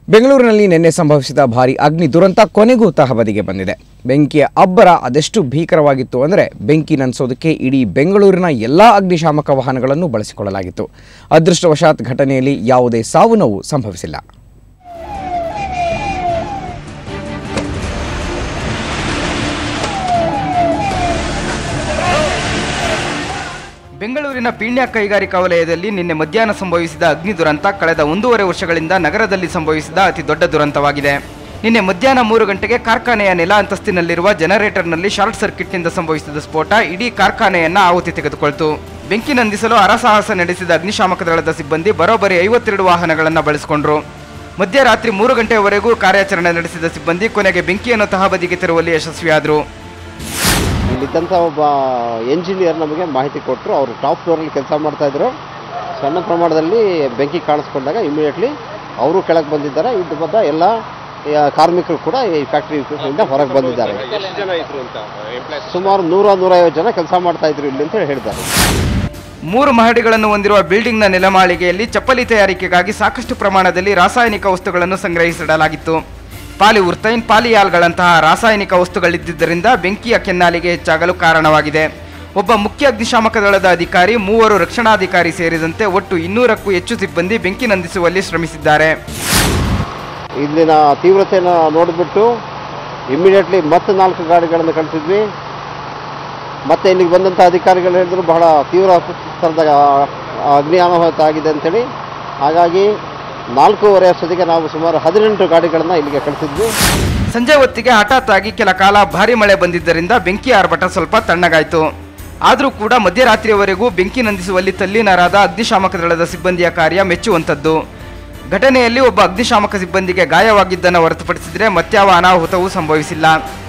ಬೆಂಗಳೂರಿನಲ್ಲಿ ನಿನ್ನೆ ಸಂಭವಿಸಿದ ಭಾರಿ ಅಗ್ನಿ ದುರಂತ ಕೊನೆಗೂ ತಹಬದಿಗೆ ಬಂದಿದೆ ಬೆಂಕಿಯ ಅಬ್ಬರ ಅದೆಷ್ಟು ಭೀಕರವಾಗಿತ್ತು ಅಂದರೆ ಬೆಂಕಿ ನಂದಿಸೋದಕ್ಕೆ ಇಡೀ ಬೆಂಗಳೂರಿನ ಎಲ್ಲ ಅಗ್ನಿಶಾಮಕ ವಾಹನಗಳನ್ನು ಬಳಸಿಕೊಳ್ಳಲಾಗಿತ್ತು ಅದೃಷ್ಟವಶಾತ್ ಘಟನೆಯಲ್ಲಿ ಯಾವುದೇ ಸಾವು ನೋವು ಸಂಭವಿಸಿಲ್ಲ ಬೆಂಗಳೂರಿನ ಪೀಣ್ಯ ಕೈಗಾರಿಕಾ ವಲಯದಲ್ಲಿ ನಿನ್ನೆ ಮಧ್ಯಾಹ್ನ ಸಂಭವಿಸಿದ ಅಗ್ನಿ ದುರಂತ ಕಳೆದ ಒಂದೂವರೆ ವರ್ಷಗಳಿಂದ ನಗರದಲ್ಲಿ ಸಂಭವಿಸಿದ ಅತಿ ದೊಡ್ಡ ದುರಂತವಾಗಿದೆ ನಿನ್ನೆ ಮಧ್ಯಾಹ್ನ ಮೂರು ಗಂಟೆಗೆ ಕಾರ್ಖಾನೆಯ ನೆಲ ಅಂತಸ್ತಿನಲ್ಲಿರುವ ಜನರೇಟರ್ನಲ್ಲಿ ಶಾರ್ಟ್ ಸರ್ಕ್ಯೂಟ್ನಿಂದ ಸಂಭವಿಸಿದ ಸ್ಫೋಟ ಇಡೀ ಕಾರ್ಖಾನೆಯನ್ನ ಆಹುತಿ ತೆಗೆದುಕೊಳ್ತು ಬೆಂಕಿ ನಂದಿಸಲು ಹರಸಾಹಸ ನಡೆಸಿದ ಅಗ್ನಿಶಾಮಕ ದಳದ ಸಿಬ್ಬಂದಿ ಬರೋಬ್ಬರಿ ಐವತ್ತೆರಡು ವಾಹನಗಳನ್ನು ಬಳಸಿಕೊಂಡ್ರು ಮಧ್ಯರಾತ್ರಿ ಮೂರು ಗಂಟೆಯವರೆಗೂ ಕಾರ್ಯಾಚರಣೆ ನಡೆಸಿದ ಸಿಬ್ಬಂದಿ ಕೊನೆಗೆ ಬೆಂಕಿಯನ್ನು ತಹಬದಿಗೆ ತರುವಲ್ಲಿ ಯಶಸ್ವಿಯಾದರು ಇಲ್ಲಿದ್ದಂಥ ಒಬ್ಬ ಎಂಜಿನಿಯರ್ ನಮಗೆ ಮಾಹಿತಿ ಕೊಟ್ಟರು ಅವರು ಟಾಪ್ ಫ್ಲೋರಲ್ಲಿ ಕೆಲಸ ಮಾಡ್ತಾಯಿದ್ರು ಸಣ್ಣ ಪ್ರಮಾಣದಲ್ಲಿ ಬೆಂಕಿ ಕಾಣಿಸ್ಕೊಂಡಾಗ ಇಮಿಡಿಯೇಟ್ಲಿ ಅವರು ಕೆಳಗೆ ಬಂದಿದ್ದಾರೆ ಇದು ಬಂದ ಎಲ್ಲ ಆ, ಕಾರ್ಮಿಕರು ಕೂಡ ಈ ಫ್ಯಾಕ್ಟ್ರಿಯಿಂದ ಹೊರಗೆ ಬಂದಿದ್ದಾರೆ ಸುಮಾರು ನೂರ ನೂರೈವತ್ತು ಜನ ಕೆಲಸ ಮಾಡ್ತಾ ಇದ್ರು ಇಲ್ಲಿ ಅಂತ ಹೇಳಿ ಹೇಳಿದ್ದಾರೆ ಮೂರು ಮಹಡಿಗಳನ್ನು ಹೊಂದಿರುವ ಬಿಲ್ಡಿಂಗ್ನ ನೆಲಮಾಳಿಗೆಯಲ್ಲಿ ಚಪ್ಪಲಿ ತಯಾರಿಕೆಗಾಗಿ ಸಾಕಷ್ಟು ಪ್ರಮಾಣದಲ್ಲಿ ರಾಸಾಯನಿಕ ವಸ್ತುಗಳನ್ನು ಸಂಗ್ರಹಿಸಿಡಲಾಗಿತ್ತು ಪಾಲಿವುರ್ತೈನ್ ಪಾಲಿಯಾಲ್ಗಳಂತಹ ರಾಸಾಯನಿಕ ವಸ್ತುಗಳಿದ್ದುದರಿಂದ ಬೆಂಕಿಯ ಕೆನ್ನಾಲಿಗೆ ಹೆಚ್ಚಾಗಲು ಕಾರಣವಾಗಿದೆ ಒಬ್ಬ ಮುಖ್ಯ ಅಗ್ನಿಶಾಮಕ ದಳದ ಅಧಿಕಾರಿ ಮೂವರು ರಕ್ಷಣಾಧಿಕಾರಿ ಸೇರಿದಂತೆ ಒಟ್ಟು ಇನ್ನೂರಕ್ಕೂ ಹೆಚ್ಚು ಸಿಬ್ಬಂದಿ ಬೆಂಕಿ ನಂದಿಸುವಲ್ಲಿ ಶ್ರಮಿಸಿದ್ದಾರೆ ಇಲ್ಲಿನ ತೀವ್ರತೆಯನ್ನು ನೋಡಿಬಿಟ್ಟು ಇಮ್ಮಿಡಿಯೇಟ್ಲಿ ಮತ್ತೆ ನಾಲ್ಕು ಗಾಡಿಗಳನ್ನು ಕಳಿಸಿದ್ವಿ ಮತ್ತೆ ಇಲ್ಲಿಗೆ ಬಂದಂಥ ಅಧಿಕಾರಿಗಳು ಹೇಳಿದ್ರು ಬಹಳ ತೀವ್ರ ಥರದ ಅಗ್ನಿ ಅನಾಹುತ ಆಗಿದೆ ಅಂತೇಳಿ ಹಾಗಾಗಿ ನಾಲ್ಕೂವರೆ ಅಷ್ಟೊತ್ತಿಗೆ ನಾವು ಸುಮಾರು ಹದಿನೆಂಟು ಗಾಡಿಗಳನ್ನು ಇಲ್ಲಿಗೆ ಕಳಿಸಿದ್ವಿ ಸಂಜೆ ಹೊತ್ತಿಗೆ ಹಠಾತ್ ಆಗಿ ಕೆಲ ಕಾಲ ಭಾರಿ ಮಳೆ ಬಂದಿದ್ದರಿಂದ ಬೆಂಕಿ ಆರ್ಭಟ ಸ್ವಲ್ಪ ತಣ್ಣಗಾಯಿತು ಆದರೂ ಕೂಡ ಮಧ್ಯರಾತ್ರಿಯವರೆಗೂ ಬೆಂಕಿ ನಂದಿಸುವಲ್ಲಿ ತಲ್ಲೀನರಾದ ಅಗ್ನಿಶಾಮಕ ದಳದ ಸಿಬ್ಬಂದಿಯ ಕಾರ್ಯ ಮೆಚ್ಚುವಂಥದ್ದು ಘಟನೆಯಲ್ಲಿ ಒಬ್ಬ ಅಗ್ನಿಶಾಮಕ ಸಿಬ್ಬಂದಿಗೆ ಗಾಯವಾಗಿದ್ದನ್ನು ಹೊರತುಪಡಿಸಿದರೆ ಮತ್ಯಾವ ಅನಾಹುತವೂ ಸಂಭವಿಸಿಲ್ಲ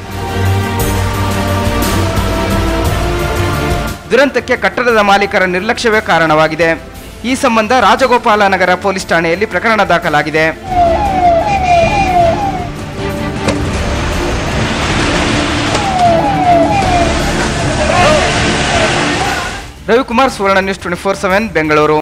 ದುರಂತಕ್ಕೆ ಕಟ್ಟಡದ ಮಾಲೀಕರ ನಿರ್ಲಕ್ಷ್ಯವೇ ಕಾರಣವಾಗಿದೆ ಈ ಸಂಬಂಧ ರಾಜಗೋಪಾಲ ನಗರ ಪೊಲೀಸ್ ಠಾಣೆಯಲ್ಲಿ ಪ್ರಕರಣ ದಾಖಲಾಗಿದೆ Ravikumar Suvarna News twenty four seven Bengaluru